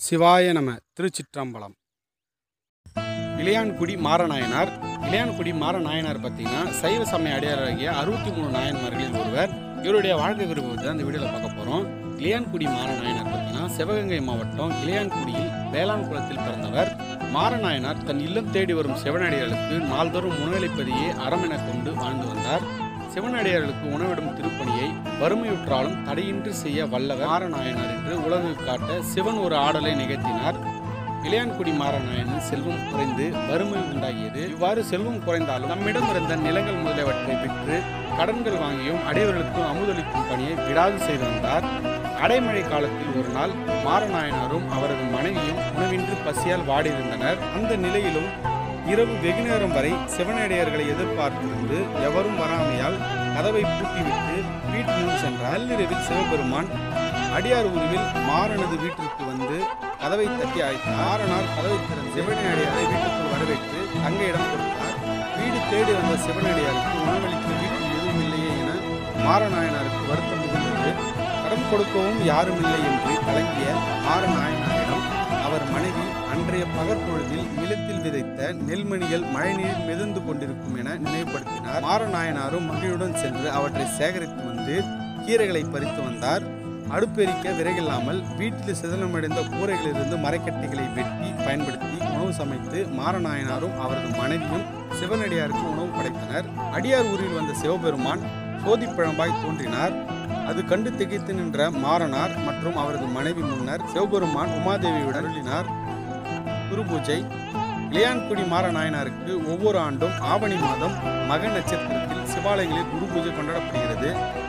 சிவாய நம திருச்சிற்றம்பலம் இளையான்குடி மாரநாயனார் இளையான்குடி மாரநாயனார் பார்த்தீங்கன்னா சைவ சமய அடியாராகிய அறுபத்தி மூணு நாயன்மார்களில் ஒருவர் இவருடைய வாழ்க்கை குறிப்பு பற்றி தான் இந்த வீடியோவில் பார்க்க போகிறோம் இளையான்குடி மாரநாயனார் பார்த்தீங்கன்னா சிவகங்கை மாவட்டம் இளையான்குடியில் வேளாண் குளத்தில் பிறந்தவர் மாரநாயனார் தன் இல்லம் தேடி வரும் சிவனடியார்களுக்கு நாள்தோறும் உணவளிப்பதையே அறம் என கொண்டு வாழ்ந்து வந்தார் சிவனடியார்களுக்கு உணவிடும் திருப்பணியை வறுமையுற்றாலும் தடையின்றி செய்ய வல்லவர் மாரநாயனார் என்று உலகுக்கு காட்ட சிவன் ஒரு ஆடலை நிகழ்த்தினார் இளையான்குடி மாரநாயனின் செல்வம் குறைந்து வறுமை உண்டாகியது இவ்வாறு செல்வம் குறைந்தாலும் நம்மிடம் இருந்த நிலங்கள் முதலியவற்றை விற்று கடன்கள் வாங்கியும் அடையவர்களுக்கு அமுதளிக்கும் பணியை விடாது செய்து வந்தார் அடைமழை காலத்தில் ஒரு நாள் மாரநாயனாரும் அவரது மனைவியும் உணவின்றி பசியால் வாடியிருந்தனர் அந்த நிலையிலும் இரவு வெகுநேரம் வரை சிவனடியார்களை எதிர்பார்த்திருந்து எவரும் வராமையால் கதவை பூட்டிவிட்டு வீட்டு முன் சென்றார் நள்ளிரவில் சிவபெருமான் அடியார் உருவில் மாறனது வீட்டிற்கு வந்து கதவை தட்டி அழைத்தார் மாறனார் கதவை திறந்து சிவனடியாரை வீட்டுக்குள் வரவேற்று தங்க இடம் கொடுத்தார் வீடு தேடி வந்த சிவனடியாருக்கு உணவளிக்க வீட்டில் எதுவும் இல்லையே என மாரநாயனாருக்கு வருத்தம் மிகுந்தது கடன் கொடுக்கவும் யாரும் இல்லை என்று கலங்கிய மாரநாயனாரிடம் அவர் மனைவி அன்றைய பகற்பொழுதில் நிலத்தில் விதைத்த நெல்மணிகள் மழைநீரில் மிதந்து கொண்டிருக்கும் என நினைவுபடுத்தினார் மாரநாயனாரும் மகிழுடன் சென்று அவற்றை சேகரித்து வந்து கீரைகளை பறித்து வந்தார் அடுப்பெரிக்க விறகில்லாமல் வீட்டில் சிதலமடைந்த கூரைகளிலிருந்து மரக்கட்டைகளை வெட்டி பயன்படுத்தி உணவு சமைத்து மாரநாயனாரும் அவரது மனைவியும் சிவனடியாருக்கு உணவு படைத்தனர் அடியார் ஊரில் வந்த சிவபெருமான் சோதிப்பழம்பாய் தோன்றினார் அது கண்டு திகைத்து நின்ற மாறனார் மற்றும் அவரது மனைவி முன்னர் சிவபெருமான் உமாதேவியுடன் அருளினார் குரு பூஜை இளையான்குடி மாறநாயனாருக்கு ஒவ்வொரு ஆண்டும் ஆவணி மாதம் மக நட்சத்திரத்தில் சிவாலயங்களில் குரு பூஜை கொண்டாடப்படுகிறது